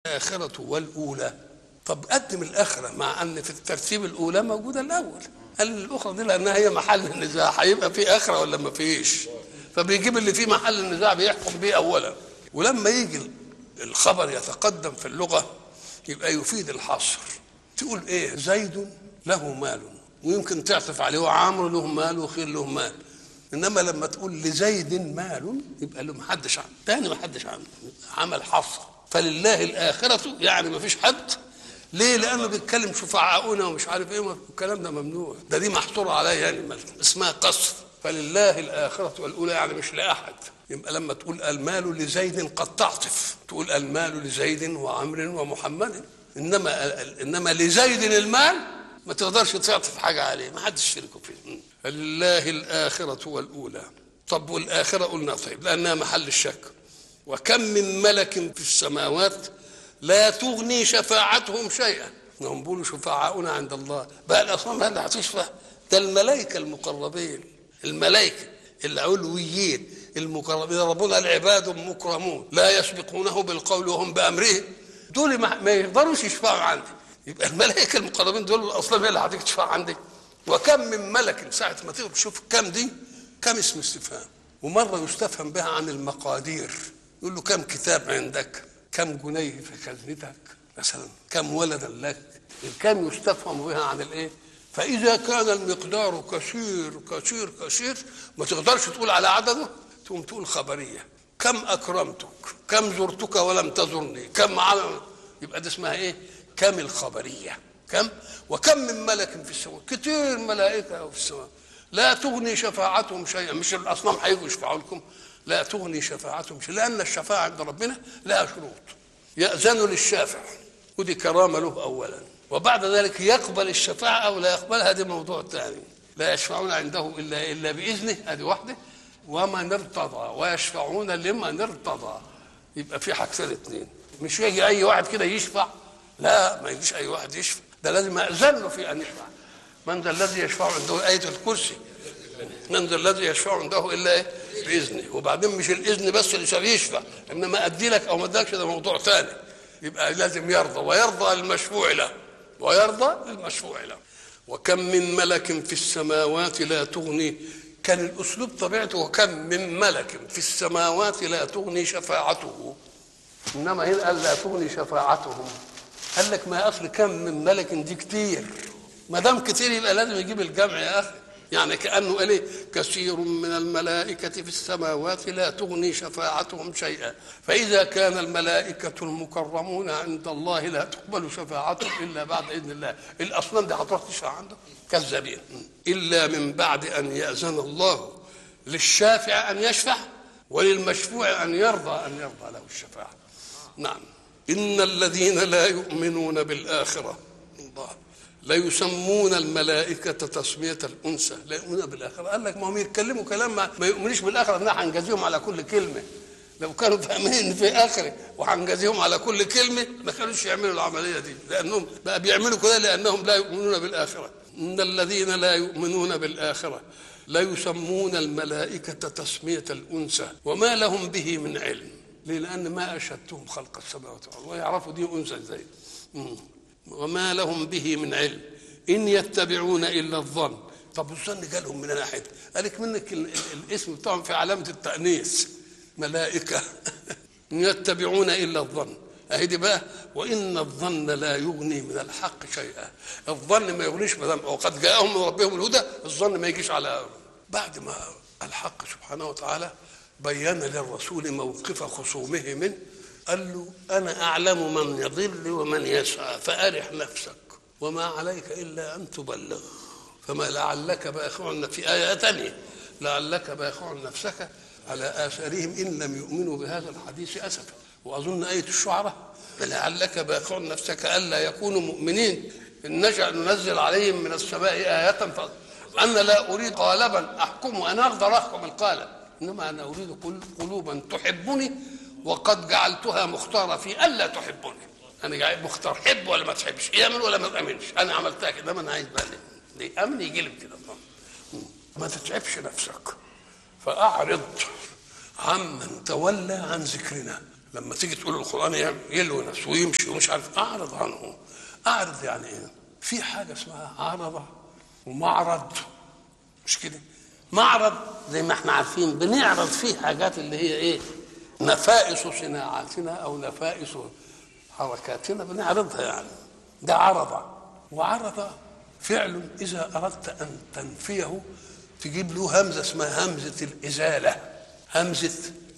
الآخرة والأولى طب قدم الآخرة مع أن في الترتيب الأولى موجودة الأول قال الأخرى دي لأنها هي محل النزاع هيبقى في آخرة ولا ما فيش فبيجيب اللي فيه محل النزاع بيحكم بيه أولا ولما يجي الخبر يتقدم في اللغة يبقى يفيد الحصر تقول إيه زيد له مال ويمكن تعطف عليه وعمرو له مال وخير له مال انما لما تقول لزيد مال يبقى له محدش عنه تاني محدش عنه عمل حصر فلله الاخره يعني ما فيش حد ليه لانه بيتكلم شفعاؤنا ومش عارف ايه الكلام ده ممنوع ده دي محصوره عليا يعني اسمها قصر فلله الاخره والاولى يعني مش لاحد يبقى لما تقول المال لزيد قد تعطف تقول المال لزيد وعمر ومحمد انما انما لزيد المال ما تقدرش تعطف حاجه عليه ما حدش شركه فيه فلله الآخرة والأولى طب والآخرة قلنا طيب لأنها محل الشك وكم من ملك في السماوات لا تغني شفاعتهم شيئا هم بيقولوا شفعاؤنا عند الله بقى الأصنام هذا هتشفع ده الملائكة المقربين الملائكة العلويين المقربين ربنا العباد مكرمون لا يسبقونه بالقول وهم بأمره دول ما يقدروش يشفعوا عندي يبقى الملائكة المقربين دول الأصنام هي اللي هتيجي تشفع عندك وكم من ملك ساعة ما تيجي تشوف كم دي كم اسم استفهام ومرة يستفهم بها عن المقادير يقول له كم كتاب عندك كم جنيه في خزنتك مثلا كم ولدا لك الكم يستفهم بها عن الايه فإذا كان المقدار كثير كثير كثير ما تقدرش تقول على عدده تقوم تقول خبرية كم أكرمتك كم زرتك ولم تزرني كم عمل يبقى دي اسمها ايه كم الخبريه كم وكم من ملك في السماء كتير ملائكة في السماء لا تغني شفاعتهم شيئا مش الأصنام هيجوا يشفعوا لكم لا تغني شفاعتهم شيئا لأن الشفاعة عند ربنا لها شروط يأذن للشافع ودي كرامة له أولا وبعد ذلك يقبل الشفاعة أو لا يقبلها دي موضوع ثاني لا يشفعون عنده إلا إلا بإذنه هذه واحدة ومن ارتضى ويشفعون لمن ارتضى يبقى في حاجتين اثنين مش يجي أي واحد كده يشفع لا ما يجيش أي واحد يشفع ده لازم أذن له في أن يشفع من ذا الذي يشفع عنده آية الكرسي من ذا الذي يشفع عنده إلا إيه؟ بإذنه وبعدين مش الإذن بس اللي عشان يشفع إنما أدي لك أو ما أديلكش ده موضوع ثاني يبقى لازم يرضى ويرضى للمشفوع له ويرضى للمشفوع له وكم من ملك في السماوات لا تغني كان الأسلوب طبيعته وكم من ملك في السماوات لا تغني شفاعته إنما هنا قال لا تغني شفاعتهم قال لك ما اصل كم من ملك دي كتير ما دام كتير يبقى لازم يجيب الجمع يا اخي يعني كانه قال ايه كثير من الملائكه في السماوات لا تغني شفاعتهم شيئا فاذا كان الملائكه المكرمون عند الله لا تقبل شفاعتهم الا بعد اذن الله الاصنام دي هتروح تشفع عنده كذابين الا من بعد ان ياذن الله للشافع ان يشفع وللمشفوع ان يرضى ان يرضى له الشفاعه نعم إن الذين لا يؤمنون بالآخرة الله لا يسمون الملائكة تسمية الأنثى لا يؤمنون بالآخرة قال لك ما هم يتكلموا كلام ما, ما يؤمنوش بالآخرة إن هنجازيهم على كل كلمة لو كانوا فاهمين في آخرة وهنجازيهم على كل كلمة ما كانوش يعملوا العملية دي لأنهم بقى بيعملوا كده لأنهم لا يؤمنون بالآخرة إن الذين لا يؤمنون بالآخرة لا يسمون الملائكة تسمية الأنثى وما لهم به من علم ليه؟ لأن ما أشهدتهم خلق السماوات والأرض ويعرفوا دي أنثى إزاي وما لهم به من علم إن يتبعون إلا الظن طب الظن جالهم من ناحية قالك منك ال- ال- الاسم بتاعهم في علامة التأنيث ملائكة إن يتبعون إلا الظن أهي دي بقى وإن الظن لا يغني من الحق شيئا الظن ما يغنيش ما دام وقد جاءهم من ربهم الهدى الظن ما يجيش على بعد ما الحق سبحانه وتعالى بين للرسول موقف خصومه منه قال له أنا أعلم من يضل ومن يسعى فأرح نفسك وما عليك إلا أن تبلغ فما لعلك باخع في آية ثانية لعلك باخع نفسك على آثارهم إن لم يؤمنوا بهذا الحديث أسفا وأظن آية الشعراء فلعلك باخع نفسك ألا يكونوا مؤمنين إن نشأ ننزل عليهم من السماء آية ف... أنا لا أريد قالبا أحكم أنا أقدر أحكم القالب إنما أنا أريد قل- قلوبا تحبني وقد جعلتها مختارة في ألا تحبني أنا جاي مختار حب ولا ما تحبش يأمن ولا ما تأمنش أنا عملتها كده ما أنا عايز بقى ليه أمن يجلب كده ما تتعبش نفسك فأعرض عمن تولى عن ذكرنا لما تيجي تقول القران يعمل- يلوي نفسه ويمشي ومش عارف اعرض عنه اعرض يعني ايه في حاجه اسمها عرضه ومعرض مش كده معرض زي ما احنا عارفين بنعرض فيه حاجات اللي هي ايه نفائس صناعاتنا او نفائس حركاتنا بنعرضها يعني ده عرض وعرض فعل اذا اردت ان تنفيه تجيب له همزه اسمها همزه الازاله همزه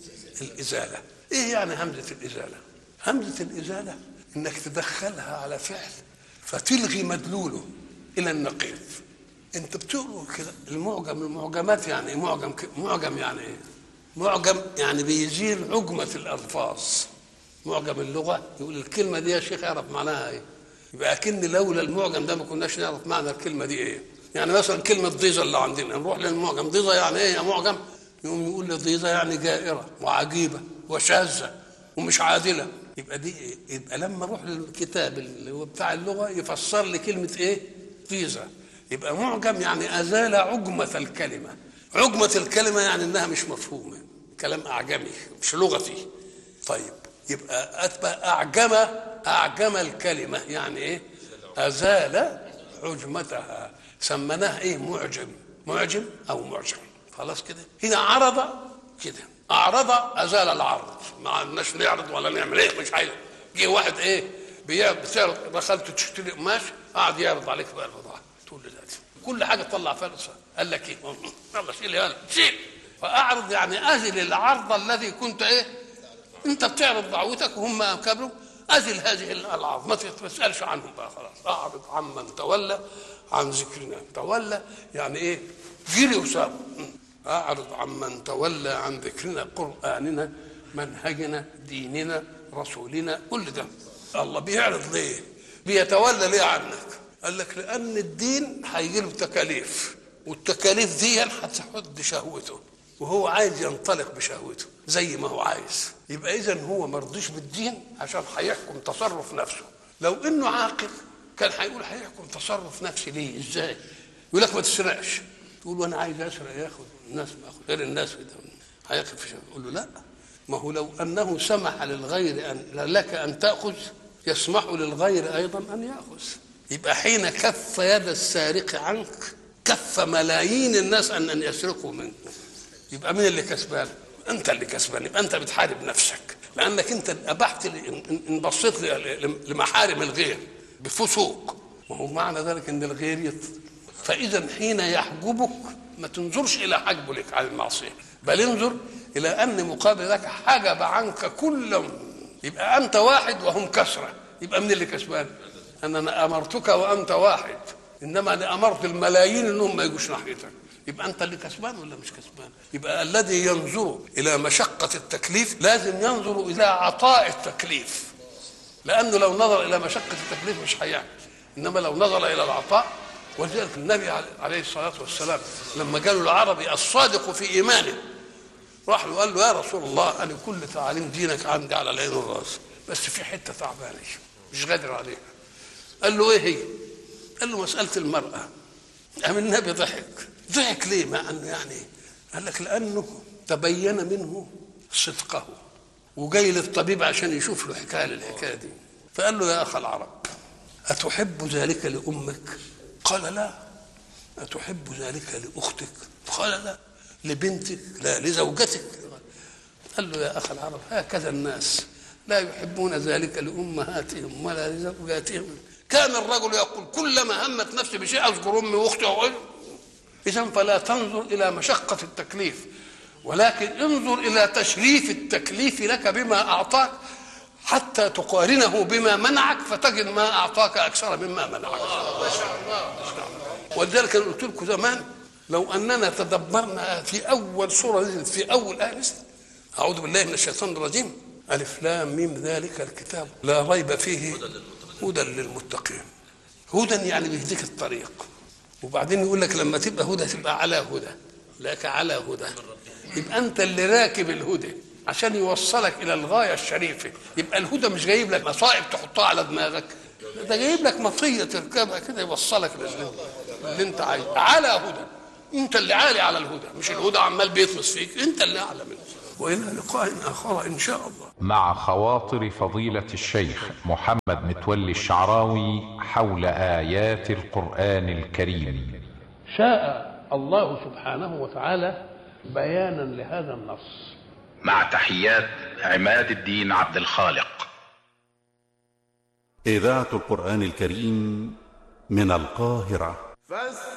الازاله ايه يعني همزه الازاله همزه الازاله انك تدخلها على فعل فتلغي مدلوله الى النقيض انت بتقروا كده المعجم المعجمات يعني ايه معجم ك- معجم يعني ايه معجم يعني بيزيل عجمة الألفاظ معجم اللغة يقول الكلمة دي يا شيخ اعرف معناها ايه يبقى أكن لولا المعجم ده ما كناش نعرف معنى الكلمة دي ايه يعني مثلا كلمة ضيزة اللي عندنا نروح للمعجم ضيزة يعني ايه يا معجم يقوم يقول لي ضيزة يعني جائرة وعجيبة وشاذة ومش عادلة يبقى دي إيه؟ يبقى لما اروح للكتاب اللي هو بتاع اللغة يفسر لي كلمة ايه ضيزة يبقى معجم يعني أزال عجمة الكلمة عجمة الكلمة يعني إنها مش مفهومة كلام أعجمي مش لغتي طيب يبقى أتبع أعجم أعجم الكلمة يعني إيه أزال عجمتها سميناه إيه معجم معجم أو معجم خلاص كده هنا عرض كده أعرض أزال العرض ما عندناش نعرض ولا نعمل إيه مش عايز جه واحد إيه بيعرض بتعرض دخلت تشتري قماش قعد يعرض عليك بقى البضاعة تقول له دلوقتي كل حاجه تطلع فلسه قال لك ايه يلا شيل يلا شيل فاعرض يعني ازل العرض الذي كنت ايه انت بتعرض دعوتك وهم كبروا ازل هذه العرض ما تسالش عنهم بقى خلاص اعرض عمن تولى عن ذكرنا تولى يعني ايه جري وساب اعرض عمن تولى عن ذكرنا قراننا منهجنا ديننا رسولنا كل ده الله بيعرض ليه بيتولى ليه عنك قال لك لان الدين هيجي له تكاليف والتكاليف دي هتحد شهوته وهو عايز ينطلق بشهوته زي ما هو عايز يبقى اذا هو مرضيش بالدين عشان هيحكم تصرف نفسه لو انه عاقل كان هيقول هيحكم تصرف نفسي ليه ازاي يقول لك ما تسرقش تقول وانا عايز اسرق ياخد الناس باخد غير الناس كده هيقف في شهوته يقول له لا ما هو لو انه سمح للغير ان لك ان تاخذ يسمح للغير ايضا ان ياخذ يبقى حين كف يد السارق عنك كف ملايين الناس ان ان يسرقوا منك يبقى مين اللي كسبان؟ انت اللي كسبان يبقى انت بتحارب نفسك لانك انت ابحت ل- ان إن بصيت ل- لمحارم الغير بفسوق وهو معنى ذلك ان الغير يط... فاذا حين يحجبك ما تنظرش الى حجبه لك على المعصيه بل انظر الى ان مقابل ذلك حجب عنك كل يبقى انت واحد وهم كثره يبقى من اللي كسبان ان انا امرتك وانت واحد انما انا امرت الملايين انهم ما يجوش ناحيتك يبقى انت اللي كسبان ولا مش كسبان يبقى الذي ينظر الى مشقه التكليف لازم ينظر الى عطاء التكليف لانه لو نظر الى مشقه التكليف مش هيعمل انما لو نظر الى العطاء ولذلك النبي عليه الصلاه والسلام لما قالوا العربي الصادق في ايمانه راح له قال له يا رسول الله انا كل تعاليم دينك عندي على العين والراس بس في حته تعبانه مش قادر عليها قال له ايه هي؟ قال له مساله المراه قام النبي ضحك ضحك ليه مع انه يعني قال لك لانه تبين منه صدقه وجاي للطبيب عشان يشوف له حكايه للحكايه دي فقال له يا اخ العرب اتحب ذلك لامك قال لا اتحب ذلك لاختك قال لا لبنتك لا لزوجتك قال له يا اخ العرب هكذا الناس لا يحبون ذلك لامهاتهم ولا لزوجاتهم كان الرجل يقول كلما همت نفسي بشيء اذكر امي واختي وأقول اذا فلا تنظر الى مشقه التكليف ولكن انظر الى تشريف التكليف لك بما اعطاك حتى تقارنه بما منعك فتجد ما اعطاك اكثر مما منعك ولذلك انا قلت لكم زمان لو اننا تدبرنا في اول سوره نزلت في اول ايه نزلت اعوذ بالله من الشيطان الرجيم الف لام ميم ذلك الكتاب لا ريب فيه هدى للمتقين هدى يعني بيهديك الطريق وبعدين يقول لك لما تبقى هدى تبقى على هدى لك على هدى يبقى انت اللي راكب الهدى عشان يوصلك الى الغايه الشريفه يبقى الهدى مش جايب لك مصائب تحطها على دماغك ده جايب لك مطيه تركبها كده يوصلك للي اللي انت عايزه على هدى انت اللي عالي على الهدى مش الهدى عمال بيطمس فيك انت اللي اعلى منه وإلى لقاء آخر إن شاء الله مع خواطر فضيلة الشيخ محمد متولي الشعراوي حول آيات القرآن الكريم شاء الله سبحانه وتعالى بيانا لهذا النص مع تحيات عماد الدين عبد الخالق إذاعة القرآن الكريم من القاهرة فاستمعوا